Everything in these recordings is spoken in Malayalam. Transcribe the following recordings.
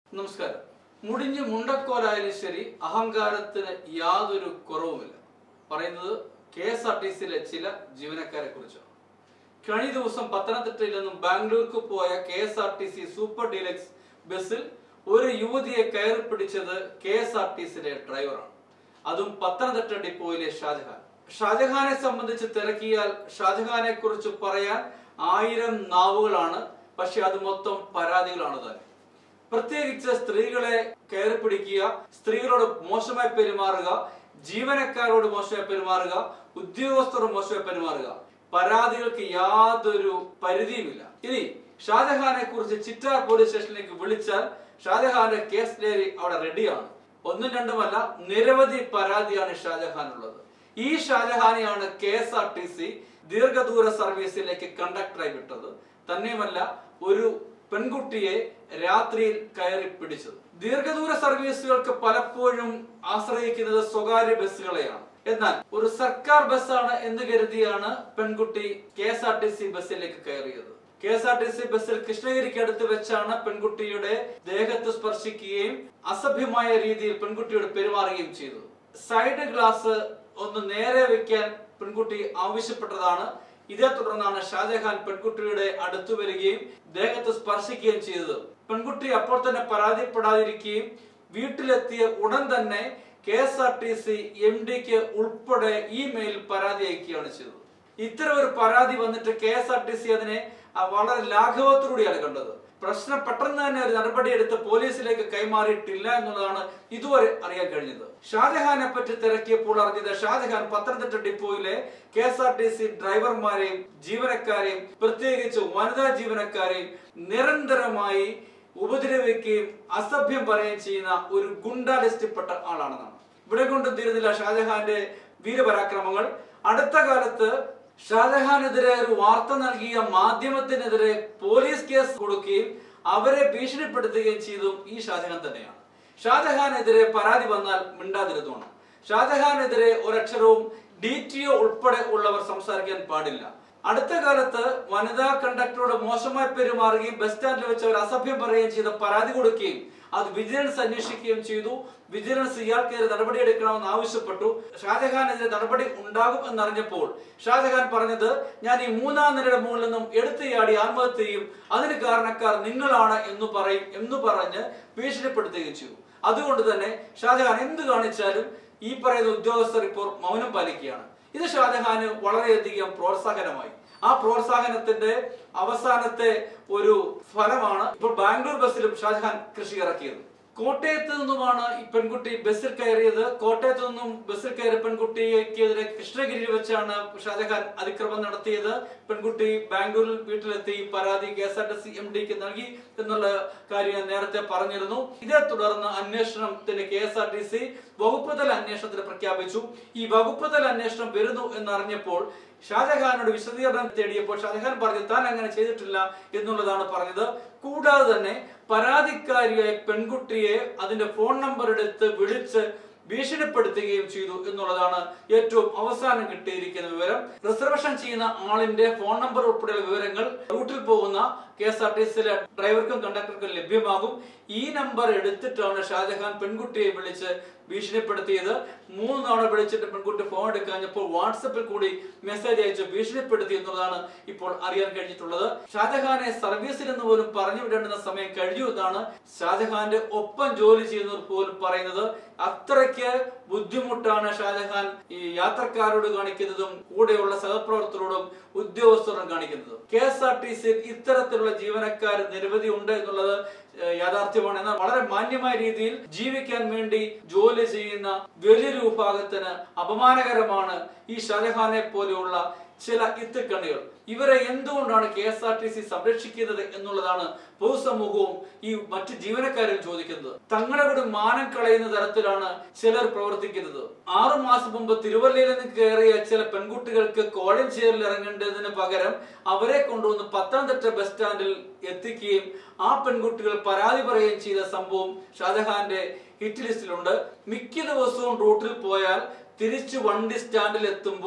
നമസ്കാരം മുടിഞ്ഞ് മുണ്ടക്കോലായാലും ശരി അഹങ്കാരത്തിന് യാതൊരു കുറവുമില്ല പറയുന്നത് കെ എസ് ആർ ടി സിയിലെ ചില ജീവനക്കാരെ കുറിച്ചാണ് കഴിഞ്ഞ ദിവസം പത്തനംതിട്ടയിൽ നിന്നും ബാംഗ്ലൂർക്ക് പോയ K S R T C super deluxe ബസ്സിൽ ഒരു യുവതിയെ കയറി പിടിച്ചത് കെ എസ് ആർ ടി സിയിലെ ഡ്രൈവറാണ് അതും പത്തനംതിട്ട ഡിപ്പോയിലെ ഷാജഹാൻ ഷാജഹാനെ സംബന്ധിച്ച് തിരക്കിയാൽ ഷാജഹാനെ കുറിച്ച് പറയാൻ ആയിരം നാവുകളാണ് പക്ഷെ അത് മൊത്തം പരാതികളാണ് തന്നെ പ്രത്യേകിച്ച് സ്ത്രീകളെ കയറി പിടിക്കുക സ്ത്രീകളോട് മോശമായി പെരുമാറുക ജീവനക്കാരോട് മോശമായി പെരുമാറുക ഉദ്യോഗസ്ഥരോട് മോശമായി പെരുമാറുക പരാതികൾക്ക് യാതൊരു പരിധിയുമില്ല ഇനി ഷാജഹാനെ കുറിച്ച് ചിറ്റാർ പോലീസ് സ്റ്റേഷനിലേക്ക് വിളിച്ചാൽ ഷാജഹാന്റെ കേസ് ഡയറി അവിടെ റെഡിയാണ് ഒന്നും രണ്ടുമല്ല നിരവധി പരാതിയാണ് ഷാജഹാനുള്ളത് ഈ ഷാജഹാനെയാണ് K S R T C ദീർഘദൂര സർവീസിലേക്ക് കണ്ടക്ടറായി വിട്ടത് തന്നെയുമല്ല ഒരു പെൺകുട്ടിയെ രാത്രിയിൽ കയറി പിടിച്ചത് ദീർഘദൂര സർവീസുകൾക്ക് പലപ്പോഴും ആശ്രയിക്കുന്നത് സ്വകാര്യ ബസ്സുകളെയാണ് എന്നാൽ ഒരു സർക്കാർ ബസ്സാണ് എന്ന് കരുതിയാണ് പെൺകുട്ടി K S R T C ബസ്സിലേക്ക് കയറിയത് K S R T C ബസ്സിൽ കൃഷ്ണഗിരിക്ക് അടുത്ത് വെച്ചാണ് പെൺകുട്ടിയുടെ ദേഹത്ത് സ്പർശിക്കുകയും അസഭ്യമായ രീതിയിൽ പെൺകുട്ടിയോട് പെരുമാറുകയും ചെയ്തു സൈഡ് ഗ്ലാസ് ഒന്ന് നേരെ വെക്കാൻ പെൺകുട്ടി ആവശ്യപ്പെട്ടതാണ് ഇതേ തുടർന്നാണ് ഷാജഹാൻ പെൺകുട്ടിയുടെ അടുത്തു വരികയും ദേഹത്ത് സ്പർശിക്കുകയും ചെയ്തത് പെൺകുട്ടി അപ്പോൾ തന്നെ പരാതിപ്പെടാതിരിക്കുകയും വീട്ടിലെത്തിയ ഉടൻ തന്നെ K S R T C M ഡിക്ക് ഉൾപ്പെടെ ഇമെയിൽ പരാതി അയക്കുകയാണ് ചെയ്തത് ഇത്തരം ഒരു പരാതി വന്നിട്ട് K S R T C അതിനെ ആ, വളരെ ലാഘവത്തോടെയാണ് കണ്ടത് പ്രശ്നം പെട്ടെന്ന് തന്നെ ഒരു നടപടിയെടുത്ത് പോലീസിലേക്ക് കൈമാറിയിട്ടില്ല എന്നുള്ളതാണ് ഇതുവരെ അറിയാൻ കഴിഞ്ഞത് ഷാജഹാനെ പറ്റി തിരക്കിയപ്പോൾ അറിഞ്ഞത് ഷാജഹാൻ പത്തനംതിട്ട ഡിപ്പോയിലെ K S R T C ഡ്രൈവർമാരെയും ജീവനക്കാരെയും പ്രത്യേകിച്ച് വനിതാ ജീവനക്കാരെയും നിരന്തരമായി ഉപദ്രവിക്കുകയും അസഭ്യം പറയുകയും ചെയ്യുന്ന ഒരു ഗുണ്ടാ ലിസ്റ്റിൽപ്പെട്ട ആളാണെന്നാണ് ഇവിടെ കൊണ്ട് തീരുന്നില്ല ഷാജഹാന്റെ വീരപരാക്രമങ്ങൾ അടുത്ത കാലത്ത് ഷാജഹാനെതിരെ ഒരു വാർത്ത നൽകിയ മാധ്യമത്തിനെതിരെ പോലീസ് കേസ് കൊടുക്കുകയും അവരെ ഭീഷണിപ്പെടുത്തുകയും ചെയ്തതും ഈ ഷാജഹാൻ തന്നെയാണ് ഷാജഹാനെതിരെ പരാതി വന്നാൽ മിണ്ടാതിരുന്നോണം ഷാജഹാനെതിരെ ഒരക്ഷരവും ഡി ടി ഒ ഉൾപ്പെടെ ഉള്ളവർ സംസാരിക്കാൻ പാടില്ല അടുത്ത കാലത്ത് വനിതാ കണ്ടക്ടറോട് മോശമായി പെരുമാറുകയും ബസ് സ്റ്റാൻഡിൽ വെച്ച് അവർ അസഭ്യം പറയുകയും ചെയ്ത പരാതി കൊടുക്കുകയും അത് വിജിലൻസ് അന്വേഷിക്കുകയും ചെയ്തു വിജിലൻസ് ഇയാൾക്കെതിരെ നടപടിയെടുക്കണമെന്ന് ആവശ്യപ്പെട്ടു ഷാജഹാനെതിരെ നടപടി ഉണ്ടാകും എന്നറിഞ്ഞപ്പോൾ ഷാജഹാൻ പറഞ്ഞത് ഞാൻ ഈ മൂന്നാം നിലയുടെ മുകളിൽ നിന്നും എടുത്തുചാടി ആത്മഹത്യ ചെയ്യും അതിന് കാരണക്കാർ നിങ്ങളാണ് എന്ന് പറയും എന്ന് പറഞ്ഞ് ഭീഷണിപ്പെടുത്തുകയും ചെയ്തു അതുകൊണ്ട് തന്നെ ഷാജഹാൻ എന്ത് കാണിച്ചാലും ഈ പറയുന്ന ഉദ്യോഗസ്ഥർ ഇപ്പോൾ മൗനം പാലിക്കുകയാണ് ഇത് ഷാജഹാന് വളരെയധികം പ്രോത്സാഹനമായി ആ പ്രോത്സാഹനത്തിന്റെ അവസാനത്തെ ഒരു ഫലമാണ് ഇപ്പോൾ ബാംഗ്ലൂർ ബസ്സിലും ഷാജഹാൻ കൃഷി ഇറക്കിയത് കോട്ടയത്ത് നിന്നുമാണ് ഈ പെൺകുട്ടി ബസ്സിൽ കയറിയത് കോട്ടയത്ത് നിന്നും ബസ്സിൽ കയറിയ പെൺകുട്ടിക്കെതിരെ കൃഷ്ണഗിരിയിൽ വെച്ചാണ് ഷാജഹാൻ അതിക്രമം നടത്തിയത് പെൺകുട്ടി ബാംഗ്ലൂരിൽ വീട്ടിലെത്തി പരാതി K S R T C M ഡിക്ക് നൽകി എന്നുള്ള കാര്യം ഞാൻ നേരത്തെ പറഞ്ഞിരുന്നു ഇതേ തുടർന്ന് അന്വേഷണത്തിന് K S R T C വകുപ്പ് തല അന്വേഷണത്തിന് പ്രഖ്യാപിച്ചു ഈ വകുപ്പ് തല അന്വേഷണം വരുന്നു എന്നറിഞ്ഞപ്പോൾ ഷാജഹാനോട് വിശദീകരണം തേടിയപ്പോൾ ഷാജഹാൻ പറഞ്ഞു താൻ അങ്ങനെ ചെയ്തിട്ടില്ല എന്നുള്ളതാണ് പറഞ്ഞത് കൂടാതെ തന്നെ പരാതിക്കാരിയായ പെൺകുട്ടിയെ അതിന്റെ ഫോൺ നമ്പർ എടുത്ത് വിളിച്ച് ഭീഷണിപ്പെടുത്തുകയും ചെയ്തു എന്നുള്ളതാണ് ഏറ്റവും അവസാനം കിട്ടിയിരിക്കുന്ന വിവരം റിസർവേഷൻ ചെയ്യുന്ന ആളിന്റെ ഫോൺ നമ്പർ ഉൾപ്പെടെയുള്ള വിവരങ്ങൾ റൂട്ടിൽ പോകുന്ന കെ എസ് ആർ ടി സിയിലെ ഡ്രൈവർക്കും കണ്ടക്ടർക്കും ലഭ്യമാകും ഈ നമ്പർ എടുത്തിട്ടാണ് ഷാജഹാൻ പെൺകുട്ടിയെ വിളിച്ച് ഭീഷണിപ്പെടുത്തിയത് മൂന്ന് തവണ വിളിച്ചിട്ട് പെൺകുട്ടി ഫോൺ എടുക്കാഞ്ഞപ്പോൾ വാട്സപ്പിൽ കൂടി മെസ്സേജ് അയച്ച് ഭീഷണിപ്പെടുത്തി എന്നുള്ളതാണ് ഇപ്പോൾ അറിയാൻ കഴിഞ്ഞിട്ടുള്ളത് ഷാജഹാനെ സർവീസിൽ നിന്ന് പോലും പറഞ്ഞു വിടേണ്ടുന്ന സമയം കഴിഞ്ഞു എന്നാണ് ഷാജഹാന്റെ ഒപ്പം ജോലി ചെയ്യുന്നവർ പോലും പറയുന്നത് അത്രയ്ക്ക് ബുദ്ധിമുട്ടാണ് ഷാജഹാൻ ഈ യാത്രക്കാരോട് കാണിക്കുന്നതും കൂടെയുള്ള സഹപ്രവർത്തകരോടും ഉദ്യോഗസ്ഥരോടും കാണിക്കുന്നത് കെ എസ് ആർ ടി സിയിൽ ഇത്തരത്തിലുള്ള ജീവനക്കാർ നിരവധി ഉണ്ട് എന്നുള്ളത് ഏഹ്, യാഥാർത്ഥ്യമാണ് എന്നാൽ വളരെ മാന്യമായ രീതിയിൽ ജീവിക്കാൻ വേണ്ടി ജോലി ചെയ്യുന്ന വലിയൊരു വിഭാഗത്തിന് അപമാനകരമാണ് ഈ ഷാജഹാനെ പോലെയുള്ള ചില ഇത്തുക്കണ്ണികൾ ഇവരെ എന്തുകൊണ്ടാണ് K S R T C സംരക്ഷിക്കുന്നത് എന്നുള്ളതാണ് പൊതുസമൂഹവും ഈ മറ്റു ജീവനക്കാരും ചോദിക്കുന്നത് തങ്ങളുടെ കൂടി മാനം കളയുന്ന തരത്തിലാണ് ചിലർ പ്രവർത്തിക്കുന്നത് ആറു മാസം മുമ്പ് തിരുവല്ലയിൽ നിന്ന് കയറിയ ചില പെൺകുട്ടികൾക്ക് കോഴഞ്ചേരിൽ ഇറങ്ങേണ്ടതിന് പകരം അവരെ കൊണ്ടുവന്ന് പത്തനംതിട്ട ബസ് സ്റ്റാൻഡിൽ എത്തിക്കുകയും ആ പെൺകുട്ടികൾ പരാതി പറയുകയും ചെയ്ത സംഭവം ഷാജഹാന്റെ ഹിറ്റ് ലിസ്റ്റിലുണ്ട് മിക്ക ദിവസവും റൂട്ടിൽ പോയാൽ തിരിച്ചു വണ്ടി സ്റ്റാൻഡിൽ എത്തുമ്പോൾ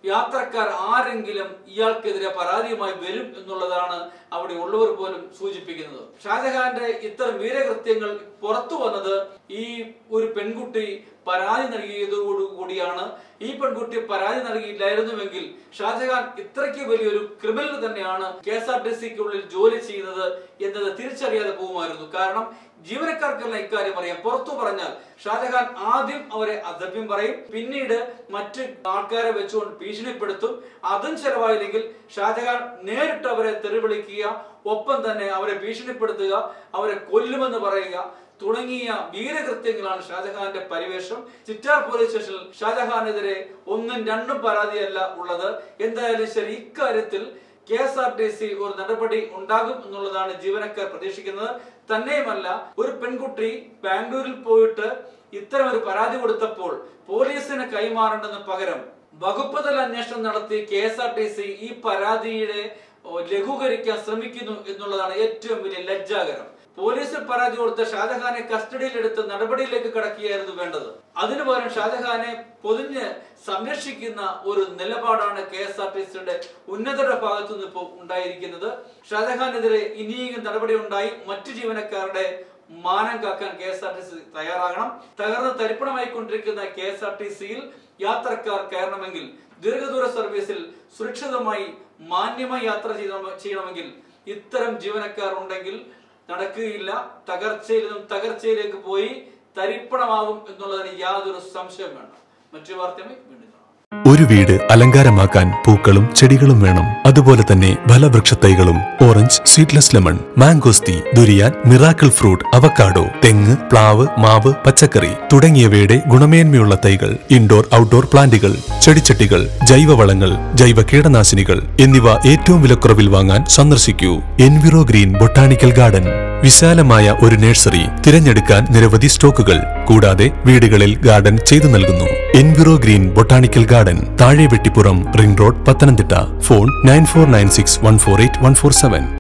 യാത്രക്കാർ ആരെങ്കിലും ഇയാൾക്കെതിരെ പരാതിയുമായി വരും എന്നുള്ളതാണ് അവിടെ ഉള്ളവർ പോലും സൂചിപ്പിക്കുന്നത് ഷാജഹാന്റെ ഇത്തരം വീരകൃത്യങ്ങൾ പുറത്തു വന്നത് ഈ ഒരു പെൺകുട്ടി പരാതി നൽകിയതോടുകൂടിയാണ് ഈ പെൺകുട്ടി പരാതി നൽകിയില്ലായിരുന്നുവെങ്കിൽ ഷാജഹാൻ ഇത്രയ്ക്ക് വലിയൊരു ക്രിമിനൽ തന്നെയാണ് കെ എസ് ആർ ടി സിക്കുള്ളിൽ ജോലി ചെയ്യുന്നത് എന്നത് തിരിച്ചറിയാതെ പോകുമായിരുന്നു കാരണം ജീവനക്കാർക്കെല്ലാം ഇക്കാര്യം അറിയാം പുറത്തു പറഞ്ഞാൽ ഷാജഹാൻ ആദ്യം അവരെ അസഭ്യം പറയും പിന്നീട് മറ്റ് ആൾക്കാരെ വെച്ചുകൊണ്ട് ഭീഷണിപ്പെടുത്തും അതും ചെലവായില്ലെങ്കിൽ ഷാജഹാൻ നേരിട്ട് അവരെ തെറിവിളിക്കുക ഒപ്പം തന്നെ അവരെ ഭീഷണിപ്പെടുത്തുക അവരെ കൊല്ലുമെന്ന് പറയുക തുടങ്ങിയ വീരകൃത്യങ്ങളാണ് ഷാജഹാന്റെ പരിവേഷം ചിറ്റാർ പോലീസ് സ്റ്റേഷനിൽ ഷാജഹാനെതിരെ ഒന്നും രണ്ടും പരാതിയല്ല ഉള്ളത് എന്തായാലും ശരി ഇക്കാര്യത്തിൽ K S R T C ഒരു നടപടി ഉണ്ടാകും എന്നുള്ളതാണ് ജീവനക്കാർ പ്രതീക്ഷിക്കുന്നത് തന്നെയുമല്ല ഒരു പെൺകുട്ടി ബാംഗ്ലൂരിൽ പോയിട്ട് ഇത്തരം ഒരു പരാതി കൊടുത്തപ്പോൾ പോലീസിന് കൈമാറേണ്ടെന്ന് പകരം വകുപ്പ് തല അന്വേഷണം നടത്തി K S R T C ഈ പരാതിയുടെ ഓ, ലഘൂകരിക്കാൻ ശ്രമിക്കുന്നു എന്നുള്ളതാണ് ഏറ്റവും വലിയ ലജ്ജാകരം പോലീസിൽ പരാതി കൊടുത്ത ഷാജഹാനെ കസ്റ്റഡിയിലെടുത്ത് നടപടിയിലേക്ക് കടക്കുകയായിരുന്നു വേണ്ടത് അതിനു പകരം ഷാജഹാനെ പൊതിഞ്ഞ് സംരക്ഷിക്കുന്ന ഒരു നിലപാടാണ് കെ എസ് ആർ ടി സിയുടെ ഉന്നതരുടെ ഭാഗത്തു നിന്ന് ഇപ്പോൾ ഉണ്ടായിരിക്കുന്നത് ഷാജഹാനെതിരെ ഇനിയും നടപടി ഉണ്ടായി മറ്റു ജീവനക്കാരുടെ മാനം കാക്കാൻ K S R T C തയ്യാറാകണം തകർന്ന് തരിപ്പണമായിക്കൊണ്ടിരിക്കുന്ന കെ എസ് ആർ ടി സിയിൽ യാത്രക്കാർ കയറണമെങ്കിൽ ദീർഘദൂര സർവീസിൽ സുരക്ഷിതമായി മാന്യമായി യാത്ര ചെയ്യണമ- ചെയ്യണമെങ്കിൽ ഇത്തരം ജീവനക്കാർ ഉണ്ടെങ്കിൽ നടക്കുകയില്ല തകർച്ചയിൽ നിന്നും തകർച്ചയിലേക്ക് പോയി തരിപ്പണമാകും എന്നുള്ളതിന് യാതൊരു സംശയം വേണ്ട മറ്റു വാർത്തയുമായി വീണ്ടും കാണാം ഒരു വീട് അലങ്കാരമാക്കാൻ പൂക്കളും ചെടികളും വേണം അതുപോലെ തന്നെ ഫലവൃക്ഷത്തൈകളും ഓറഞ്ച് സ്വീറ്റ്ലെസ് lemon mangosteen durian miracle fruit avocado തെങ്ങ് പ്ലാവ് മാവ് പച്ചക്കറി തുടങ്ങിയവയുടെ ഗുണമേന്മയുള്ള തൈകൾ ഇൻഡോർ ഔട്ട്ഡോർ പ്ലാന്റുകൾ ചെടിച്ചട്ടികൾ ജൈവവളങ്ങൾ ജൈവ കീടനാശിനികൾ എന്നിവ ഏറ്റവും വിലക്കുറവിൽ വാങ്ങാൻ സന്ദർശിക്കൂ എൻവിറോ ഗ്രീൻ ബൊട്ടാണിക്കൽ ഗാർഡൻ വിശാലമായ ഒരു നഴ്സറി തിരഞ്ഞെടുക്കാൻ നിരവധി സ്റ്റോക്കുകൾ കൂടാതെ വീടുകളിൽ ഗാർഡൻ ചെയ്തു നൽകുന്നു എൻവിറോ ഗ്രീൻ ബൊട്ടാണിക്കൽ ഗാർഡൻ താഴെ Vettippuram ring road Pathanamthitta phone nine four nine six one four eight one four seven